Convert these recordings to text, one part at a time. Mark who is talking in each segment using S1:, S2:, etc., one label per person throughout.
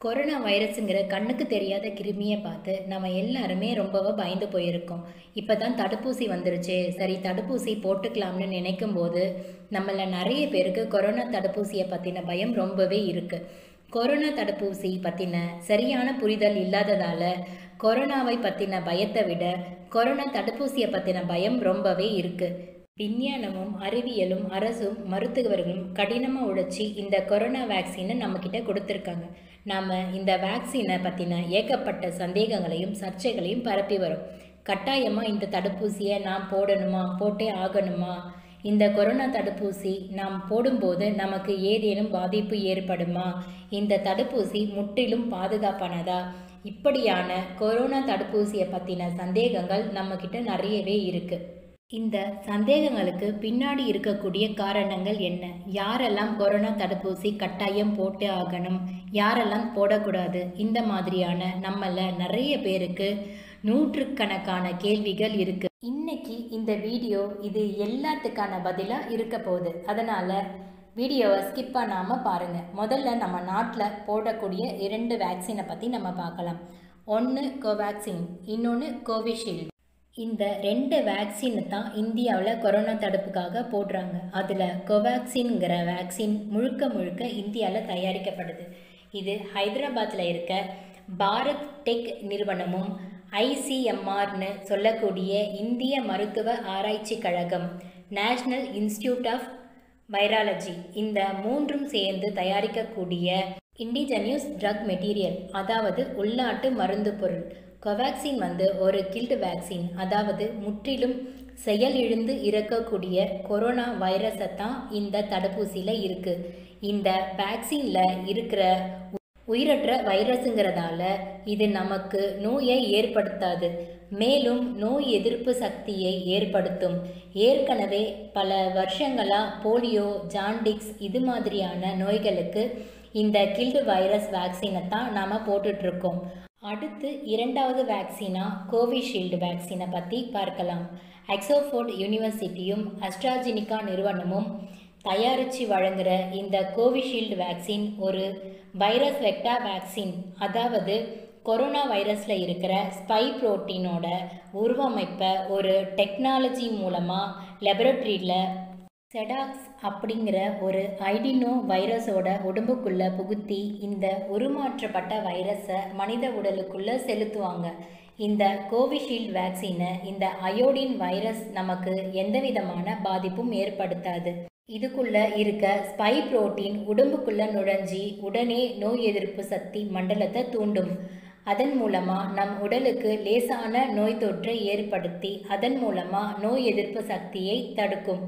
S1: corona வைரஸுங்கிற கண்ணுக்கு தெரியாத கிருமியை பார்த்து நம்ம எல்லாருமே ரொம்பவே பயந்து போயிருக்கோம் இப்போ தான் தடுப்பூசி வந்துருச்சு சரி தடுப்பூசி போட்டுக்கலாம்னு நினைக்கும் போது நம்மள நிறைய பேருக்கு கொரோனா தடுப்பூசியை பற்றின பயம் ரொம்பவே இருக்குது கொரோனா தடுப்பூசி பற்றின சரியான புரிதல் இல்லாததால கொரோனாவை பற்றின பயத்தை விட கொரோனா தடுப்பூசியை பற்றின பயம் ரொம்பவே இருக்குது விஞ்ஞானமும் அறிவியலும் அரசும் மருத்துவர்களும் கடினமாக உழைச்சி இந்த கொரோனா வேக்சினை நம்மக்கிட்ட கொடுத்துருக்காங்க நாம் இந்த வேக்சினை பற்றின ஏகப்பட்ட சந்தேகங்களையும் சர்ச்சைகளையும் பரப்பி வரோம் கட்டாயமாக இந்த தடுப்பூசியை நாம் போடணுமா போட்டே ஆகணுமா இந்த கொரோனா தடுப்பூசி நாம் போடும்போது நமக்கு ஏதேனும் பாதிப்பு ஏற்படுமா இந்த தடுப்பூசி முற்றிலும் பாதுகாப்பானதா இப்படியான கொரோனா தடுப்பூசியை பற்றின சந்தேகங்கள் நம்மக்கிட்ட நிறையவே இருக்குது இந்த சந்தேகங்களுக்கு பின்னாடி இருக்கக்கூடிய காரணங்கள் என்ன யாரெல்லாம் கொரோனா தடுப்பூசி கட்டாயம் போட்டு ஆகணும் யாரெல்லாம் போடக்கூடாது இந்த மாதிரியான நம்மள நிறைய பேருக்கு நூற்றுக்கணக்கான கேள்விகள் இருக்கு இன்னைக்கு இந்த வீடியோ இது எல்லாத்துக்கான பதிலாக இருக்க போகுது அதனால வீடியோவை ஸ்கிப் பண்ணாமல் பாருங்கள் முதல்ல நம்ம நாட்டில் போடக்கூடிய இரண்டு வேக்சினை பற்றி நம்ம பார்க்கலாம் ஒன்று கோவேக்சின் இன்னொன்று கோவிஷீல்டு இந்த ரெண்டு வேக்சின் தான் இந்தியாவில் கொரோனா தடுப்புக்காக போடுறாங்க அதில் கோவேக்சின்ங்கிற வேக்சின் முழுக்க முழுக்க இந்தியாவில் தயாரிக்கப்படுது இது ஹைதராபாத்தில் இருக்க பாரத் டெக் நிறுவனமும் ஐசிஎம்ஆர்னு சொல்லக்கூடிய இந்திய மருத்துவ ஆராய்ச்சி கழகம் நேஷ்னல் இன்ஸ்டிடியூட் ஆஃப் வைராலஜி இந்த மூன்றும் சேர்ந்து தயாரிக்கக்கூடிய இண்டிஜெனியூஸ் ட்ரக் மெட்டீரியல் அதாவது உள்நாட்டு மருந்து பொருள் கோவேக்சின் வந்து ஒரு கில்டு வேக்சின் அதாவது முற்றிலும் செயலிழந்து இறக்கக்கூடிய கொரோனா வைரஸை தான் இந்த தடுப்பூசியில் இருக்குது இந்த வேக்சினில் இருக்கிற உயிரற்ற வைரஸுங்கிறதால இது நமக்கு நோயை ஏற்படுத்தாது மேலும் நோய் எதிர்ப்பு சக்தியை ஏற்படுத்தும் ஏற்கனவே பல வருஷங்களாக போலியோ ஜாண்டிக்ஸ் இது மாதிரியான நோய்களுக்கு இந்த கில்டு வைரஸ் வேக்சினை தான் நாம் போட்டுட்ருக்கோம் அடுத்து இரண்டாவது வேக்சினா கோவிஷீல்டு வேக்சினை பற்றி பார்க்கலாம் எக்ஸோஃபோர்ட் யூனிவர்சிட்டியும் அஸ்ட்ராஜெனிகா நிறுவனமும் தயாரித்து வழங்குகிற இந்த கோவிஷீல்டு வேக்சின் ஒரு வைரஸ் வெக்டா வேக்சின் அதாவது கொரோனா வைரஸில் இருக்கிற ஸ்பை புரோட்டீனோட உருவமைப்பை ஒரு டெக்னாலஜி மூலமாக லெபரட்டரியில் செடாக்ஸ் அப்படிங்கிற ஒரு ஐடினோ வைரஸோட உடம்புக்குள்ளே புகுத்தி இந்த உருமாற்றப்பட்ட வைரஸை மனித உடலுக்குள்ளே செலுத்துவாங்க இந்த கோவிஷீல்டு வேக்சினை இந்த அயோடின் வைரஸ் நமக்கு எந்த விதமான பாதிப்பும் ஏற்படுத்தாது இதுக்குள்ள இருக்க ஸ்பை புரோட்டீன் உடம்புக்குள்ள நுழைஞ்சி உடனே நோய் எதிர்ப்பு சக்தி மண்டலத்தை தூண்டும் அதன் மூலமாக நம் உடலுக்கு லேசான நோய் தொற்றை ஏற்படுத்தி அதன் மூலமாக நோய் எதிர்ப்பு சக்தியை தடுக்கும்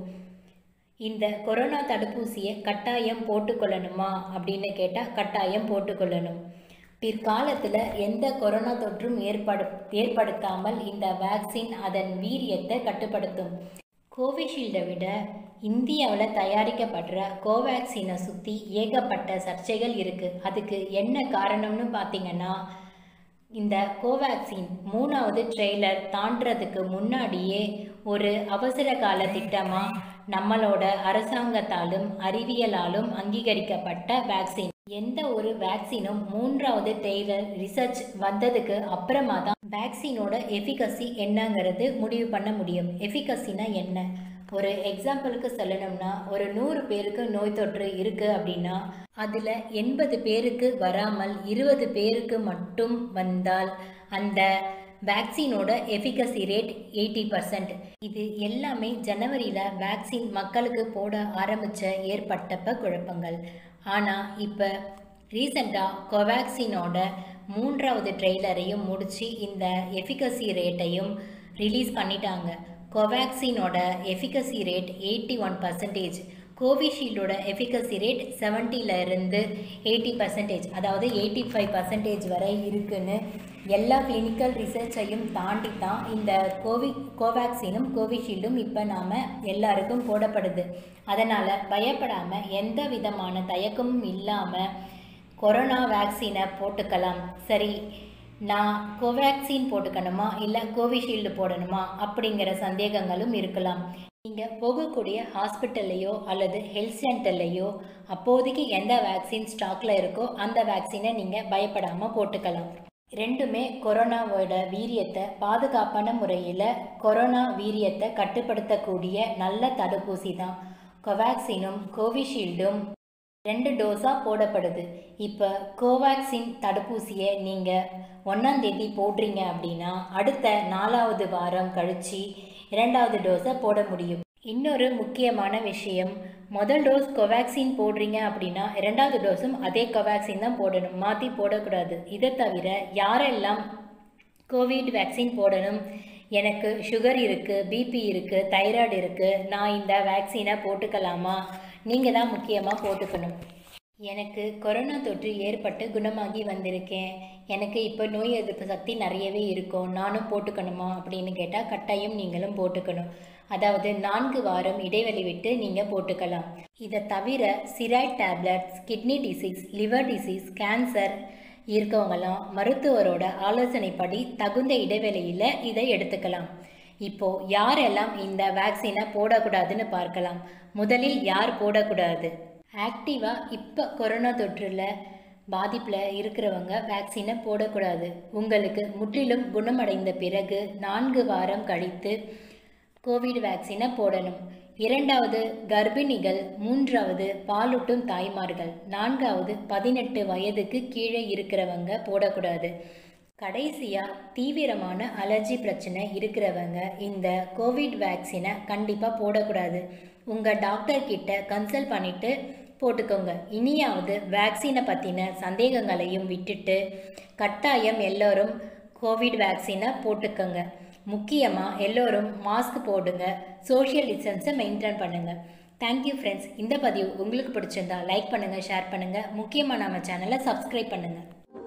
S1: இந்த கொரோனா தடுப்பூசியை கட்டாயம் போட்டுக்கொள்ளணுமா அப்படின்னு கேட்டால் கட்டாயம் போட்டுக்கொள்ளணும் பிற்காலத்தில் எந்த கொரோனா தொற்றும் ஏற்படு ஏற்படுத்தாமல் இந்த வேக்சின் அதன் வீரியத்தை கட்டுப்படுத்தும் கோவிஷீல்டை விட இந்தியாவில் தயாரிக்கப்படுற கோவேக்சினை சுற்றி ஏகப்பட்ட சர்ச்சைகள் இருக்குது அதுக்கு என்ன காரணம்னு பார்த்தீங்கன்னா இந்த கோவேக்சின் மூணாவது ட்ரெய்லர் தாண்டறதுக்கு முன்னாடியே ஒரு அவசர கால திட்டமாக நம்மளோட அரசாங்கத்தாலும் அறிவியலாலும் அங்கீகரிக்கப்பட்ட வேக்சின் எந்த ஒரு வேக்சினும் மூன்றாவது டெய்லர் ரிசர்ச் வந்ததுக்கு அப்புறமா தான் வேக்சினோட எஃபிகசி என்னங்கிறது முடிவு பண்ண முடியும் எஃபிகசினா என்ன ஒரு எக்ஸாம்பிளுக்கு சொல்லணும்னா ஒரு நூறு பேருக்கு நோய் தொற்று இருக்குது அப்படின்னா அதில் எண்பது பேருக்கு வராமல் இருபது பேருக்கு மட்டும் வந்தால் அந்த வேக்சினோட எஃபிகசி ரேட் எயிட்டி பர்சன்ட் இது எல்லாமே ஜனவரியில் வேக்சின் மக்களுக்கு போட ஆரம்பித்த ஏற்பட்டப்ப குழப்பங்கள் ஆனால் இப்போ ரீசண்டாக கோவேக்சினோட மூன்றாவது ட்ரெய்லரையும் முடித்து இந்த எஃபிகசி ரேட்டையும் ரிலீஸ் பண்ணிட்டாங்க கோவேக்சினோட efficacy rate eighty one percentage கோவிஷீல்டோட எஃபிகசி ரேட் செவன்ட்டியிலேருந்து எயிட்டி பர்சன்டேஜ் அதாவது எயிட்டி ஃபைவ் பர்சன்டேஜ் வரை இருக்குன்னு எல்லா கிளினிக்கல் ரிசர்ச்சையும் தாண்டி தான் இந்த கோவி கோவேக்சினும் கோவிஷீல்டும் இப்போ நாம் எல்லாருக்கும் போடப்படுது அதனால் பயப்படாமல் எந்த விதமான தயக்கமும் இல்லாமல் கொரோனா வேக்சினை போட்டுக்கலாம் சரி நான் கோவேக்சின் போட்டுக்கணுமா இல்லை கோவிஷீல்டு போடணுமா அப்படிங்கிற சந்தேகங்களும் இருக்கலாம் நீங்கள் போகக்கூடிய ஹாஸ்பிட்டல்லையோ அல்லது ஹெல்த் சென்டர்லையோ அப்போதைக்கு எந்த வேக்சின் ஸ்டாக்கில் இருக்கோ அந்த வேக்சினை நீங்கள் பயப்படாமல் போட்டுக்கலாம் ரெண்டுமே கொரோனாவோட வீரியத்தை பாதுகாப்பான முறையில் கொரோனா வீரியத்தை கட்டுப்படுத்தக்கூடிய நல்ல தடுப்பூசி தான் கோவேக்சினும் கோவிஷீல்டும் ரெண்டு டோஸாக போடப்படுது இப்போ கோவேக்சின் தடுப்பூசியை நீங்கள் ஒன்றாந்தேதி போடுறீங்க அப்படின்னா அடுத்த நாலாவது வாரம் கழித்து இரண்டாவது டோஸை போட முடியும் இன்னொரு முக்கியமான விஷயம் முதல் டோஸ் கோவேக்சின் போடுறீங்க அப்படின்னா இரண்டாவது டோஸும் அதே கோவேக்சின் தான் போடணும் மாற்றி போடக்கூடாது இதை தவிர யாரெல்லாம் கோவிட் வேக்சின் போடணும் எனக்கு சுகர் இருக்குது பிபி இருக்குது தைராய்டு இருக்குது நான் இந்த வேக்சினை போட்டுக்கலாமா நீங்கள் தான் முக்கியமாக போட்டுக்கணும் எனக்கு கொரோனா தொற்று ஏற்பட்டு குணமாகி வந்திருக்கேன் எனக்கு இப்போ நோய் எதிர்ப்பு சக்தி நிறையவே இருக்கும் நானும் போட்டுக்கணுமா அப்படின்னு கேட்டால் கட்டாயம் நீங்களும் போட்டுக்கணும் அதாவது நான்கு வாரம் இடைவெளி விட்டு நீங்கள் போட்டுக்கலாம் இதை தவிர steroid tablets kidney disease liver disease cancer இருக்கவங்களாம் மருத்துவரோட ஆலோசனைப்படி தகுந்த இடைவெளியில் இதை எடுத்துக்கலாம் இப்போ யாரெல்லாம் இந்த வேக்சினை போடக்கூடாதுன்னு பார்க்கலாம் முதலில் யார் போடக்கூடாது ஆக்டிவாக இப்போ கொரோனா தொற்றில் பாதிப்பில் இருக்கிறவங்க வேக்சினை போடக்கூடாது உங்களுக்கு முற்றிலும் குணமடைந்த பிறகு நான்கு வாரம் கழித்து கோவிட் வேக்சினை போடணும் இரண்டாவது கர்ப்பிணிகள் மூன்றாவது பாலூட்டும் தாய்மார்கள் நான்காவது பதினெட்டு வயதுக்கு கீழே இருக்கிறவங்க போடக்கூடாது கடைசியாக தீவிரமான அலர்ஜி பிரச்சனை இருக்கிறவங்க இந்த கோவிட் வேக்சினை கண்டிப்பாக போடக்கூடாது உங்கள் டாக்டர் கிட்ட கன்சல்ட் பண்ணிவிட்டு போட்டுக்கோங்க இனியாவது வேக்சினை பற்றின சந்தேகங்களையும் விட்டுட்டு கட்டாயம் எல்லோரும் கோவிட் வேக்சினை போட்டுக்கோங்க முக்கியமாக எல்லோரும் மாஸ்க் போடுங்க சோஷியல் டிஸ்டன்ஸை மெயின்டைன் பண்ணுங்கள் தேங்க்யூ ஃப்ரெண்ட்ஸ் இந்த பதிவு உங்களுக்கு பிடிச்சிருந்தா லைக் பண்ணுங்கள் ஷேர் பண்ணுங்கள் முக்கியமாக நம்ம சேனலை சப்ஸ்கிரைப் பண்ணுங்கள்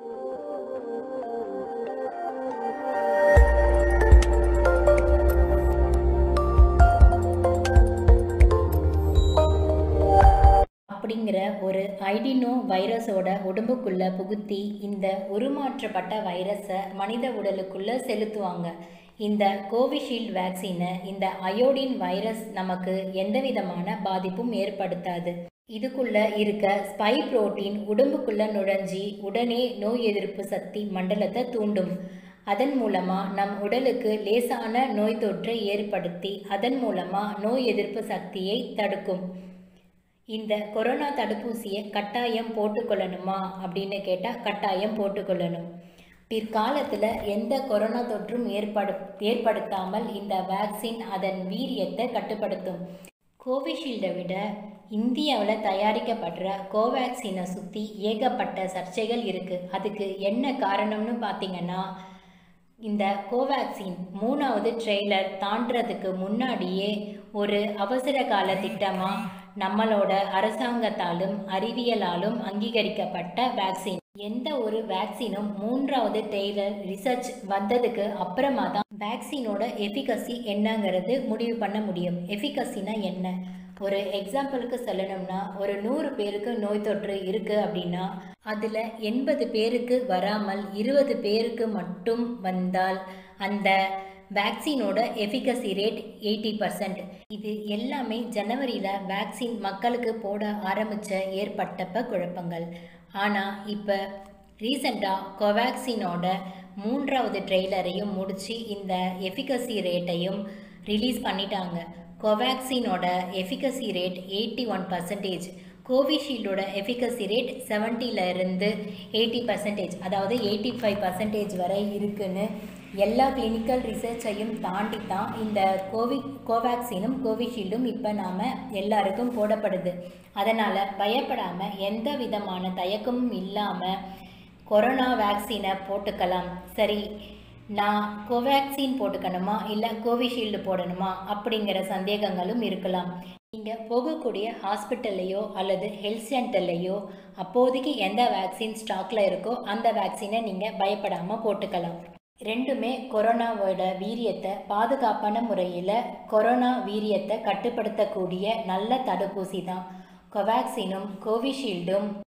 S1: அப்படிங்கிற ஒரு ஐடினோ வைரஸோட உடம்புக்குள்ள புகுத்தி இந்த உருமாற்றப்பட்ட வைரஸை மனித உடலுக்குள்ள செலுத்துவாங்க இந்த கோவிஷீல்டு வேக்சினை இந்த அயோடின் வைரஸ் நமக்கு எந்த விதமான பாதிப்பும் ஏற்படுத்தாது இதுக்குள்ள இருக்க ஸ்பை புரோட்டீன் உடம்புக்குள்ள நுழைஞ்சி உடனே நோய் எதிர்ப்பு சக்தி மண்டலத்தை தூண்டும் அதன் மூலமா நம் உடலுக்கு லேசான நோய் தொற்றை ஏற்படுத்தி அதன் மூலமா நோய் எதிர்ப்பு சக்தியை தடுக்கும் இந்த கொரோனா தடுப்பூசியை கட்டாயம் போட்டுக்கொள்ளணுமா அப்படின்னு கேட்டால் கட்டாயம் போட்டுக்கொள்ளணும் பிற்காலத்தில் எந்த கொரோனா தொற்றும் ஏற்படு ஏற்படுத்தாமல் இந்த வேக்சின் அதன் வீரியத்தை கட்டுப்படுத்தும் கோவிஷீல்டை விட இந்தியாவில் தயாரிக்கப்படுற கோவேக்சினை சுற்றி ஏகப்பட்ட சர்ச்சைகள் இருக்குது அதுக்கு என்ன காரணம்னு பார்த்தீங்கன்னா இந்த கோவேக்சின் மூணாவது ட்ரெய்லர் தாண்டறதுக்கு முன்னாடியே ஒரு அவசர கால திட்டமாக நம்மளோட அரசாங்கத்தாலும் அறிவியலாலும் அங்கீகரிக்கப்பட்ட வேக்சின் எந்த ஒரு வேக்சினும் மூன்றாவது டெய்லர் ரிசர்ச் வந்ததுக்கு அப்புறமா தான் வேக்சினோட எஃபிகசி என்னங்கிறது முடிவு பண்ண முடியும் எஃபிகசினா என்ன ஒரு எக்ஸாம்பிளுக்கு சொல்லணும்னா ஒரு நூறு பேருக்கு நோய் தொற்று இருக்குது அப்படின்னா அதில் எண்பது பேருக்கு வராமல் இருபது பேருக்கு மட்டும் வந்தால் அந்த வேக்சினோட எஃபிகசி ரேட் எயிட்டி பர்சன்ட் இது எல்லாமே ஜனவரியில் வேக்சின் மக்களுக்கு போட ஆரம்பித்த ஏற்பட்டப்ப குழப்பங்கள் ஆனால் இப்போ ரீசண்டாக கோவேக்சினோட மூன்றாவது ட்ரெய்லரையும் முடித்து இந்த எஃபிகசி ரேட்டையும் ரிலீஸ் பண்ணிட்டாங்க கோவேக்சினோட efficacy rate eighty one percentage கோவிஷீல்டோட எஃபிகசி ரேட் செவன்ட்டியில் இருந்து எயிட்டி பர்சன்டேஜ் அதாவது எயிட்டி ஃபைவ் பர்சன்டேஜ் வரை இருக்குன்னு எல்லா கிளினிக்கல் ரிசர்ச்சையும் தாண்டி தான் இந்த கோவி கோவேக்சினும் கோவிஷீல்டும் இப்போ நாம் எல்லாருக்கும் போடப்படுது அதனால் பயப்படாமல் எந்த விதமான தயக்கமும் இல்லாமல் கொரோனா வேக்சினை போட்டுக்கலாம் சரி நான் கோவேக்சின் போட்டுக்கணுமா இல்லை கோவிஷீல்டு போடணுமா அப்படிங்கிற சந்தேகங்களும் இருக்கலாம் நீங்கள் போகக்கூடிய ஹாஸ்பிட்டல்லையோ அல்லது ஹெல்த் சென்டர்லையோ அப்போதைக்கு எந்த வேக்சின் ஸ்டாக்கில் இருக்கோ அந்த வேக்சினை நீங்கள் பயப்படாமல் போட்டுக்கலாம் ரெண்டுமே கொரோனாவோட வீரியத்தை பாதுகாப்பான முறையில் கொரோனா வீரியத்தை கட்டுப்படுத்தக்கூடிய நல்ல தடுப்பூசி தான் கோவேக்சினும் கோவிஷீல்டும்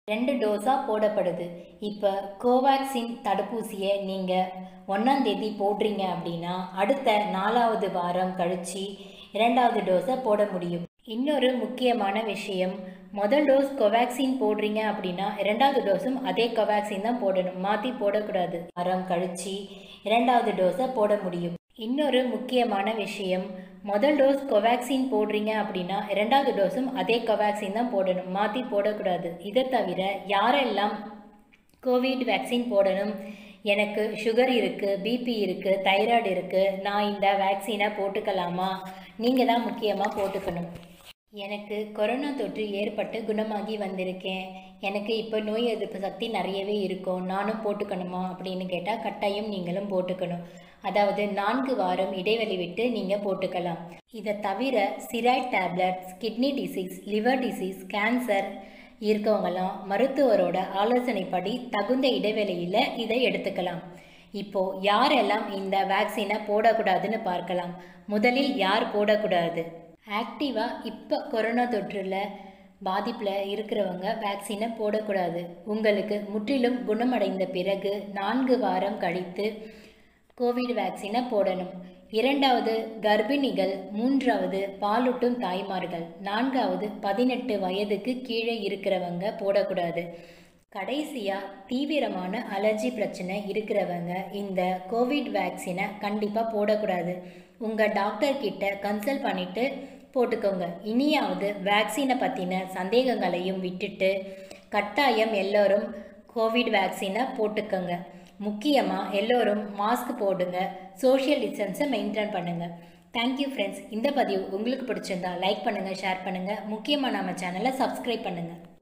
S1: ரெண்டு டோஸாக போடப்படுது இப்போ கோவேக்சின் தடுப்பூசியை நீங்கள் ஒன்றாந்தேதி போடுறீங்க அப்படின்னா அடுத்த நாலாவது வாரம் கழித்து இரண்டாவது டோஸை போட முடியும் இன்னொரு முக்கியமான விஷயம் முதல் டோஸ் கோவேக்சின் போடுறீங்க அப்படின்னா இரண்டாவது டோஸும் அதே கோவேக்சின் தான் போடணும் மாற்றி போடக்கூடாது வாரம் கழித்து இரண்டாவது டோஸை போட முடியும் இன்னொரு முக்கியமான விஷயம் முதல் டோஸ் கோவேக்சின் போடுறீங்க அப்படின்னா இரண்டாவது டோஸும் அதே கோவேக்சின் தான் போடணும் மாற்றி போடக்கூடாது இதை தவிர யாரெல்லாம் கோவிட் வேக்சின் போடணும் எனக்கு சுகர் இருக்குது பிபி இருக்குது தைராய்டு இருக்குது நான் இந்த வேக்சினை போட்டுக்கலாமா நீங்கள் தான் முக்கியமாக போட்டுக்கணும் எனக்கு கொரோனா தொற்று ஏற்பட்டு குணமாகி வந்திருக்கேன் எனக்கு இப்போ நோய் எதிர்ப்பு சக்தி நிறையவே இருக்கும் நானும் போட்டுக்கணுமா அப்படின்னு கேட்டால் கட்டாயம் நீங்களும் போட்டுக்கணும் அதாவது நான்கு வாரம் இடைவெளி விட்டு நீங்கள் போட்டுக்கலாம் இதை தவிர steroid tablets kidney disease liver disease cancer இருக்கவங்களாம் மருத்துவரோட ஆலோசனைப்படி தகுந்த இடைவெளியில் இதை எடுத்துக்கலாம் இப்போ யாரெல்லாம் இந்த வேக்சினை போடக்கூடாதுன்னு பார்க்கலாம் முதலில் யார் போடக்கூடாது ஆக்டிவாக இப்போ கொரோனா தொற்றில் பாதிப்பில் இருக்கிறவங்க வேக்சினை போடக்கூடாது உங்களுக்கு முற்றிலும் குணமடைந்த பிறகு நான்கு வாரம் கழித்து கோவிட் வேக்சினை போடணும் இரண்டாவது கர்ப்பிணிகள் மூன்றாவது பாலூட்டும் தாய்மார்கள் நான்காவது பதினெட்டு வயதுக்கு கீழே இருக்கிறவங்க போடக்கூடாது கடைசியாக தீவிரமான அலர்ஜி பிரச்சனை இருக்கிறவங்க இந்த கோவிட் வேக்சினை கண்டிப்பாக போடக்கூடாது உங்கள் டாக்டர் கிட்ட கன்சல்ட் பண்ணிவிட்டு போட்டுக்கோங்க இனியாவது வேக்சினை பற்றின சந்தேகங்களையும் விட்டுட்டு கட்டாயம் எல்லோரும் கோவிட் வேக்சினை போட்டுக்கோங்க முக்கியமாக எல்லோரும் மாஸ்க் போடுங்க சோஷியல் டிஸ்டன்ஸை மெயின்டைன் பண்ணுங்கள் தேங்க்யூ ஃப்ரெண்ட்ஸ் இந்த பதிவு உங்களுக்கு பிடிச்சிருந்தா லைக் பண்ணுங்கள் ஷேர் பண்ணுங்கள் முக்கியமாக நம்ம சேனலை சப்ஸ்கிரைப் பண்ணுங்கள்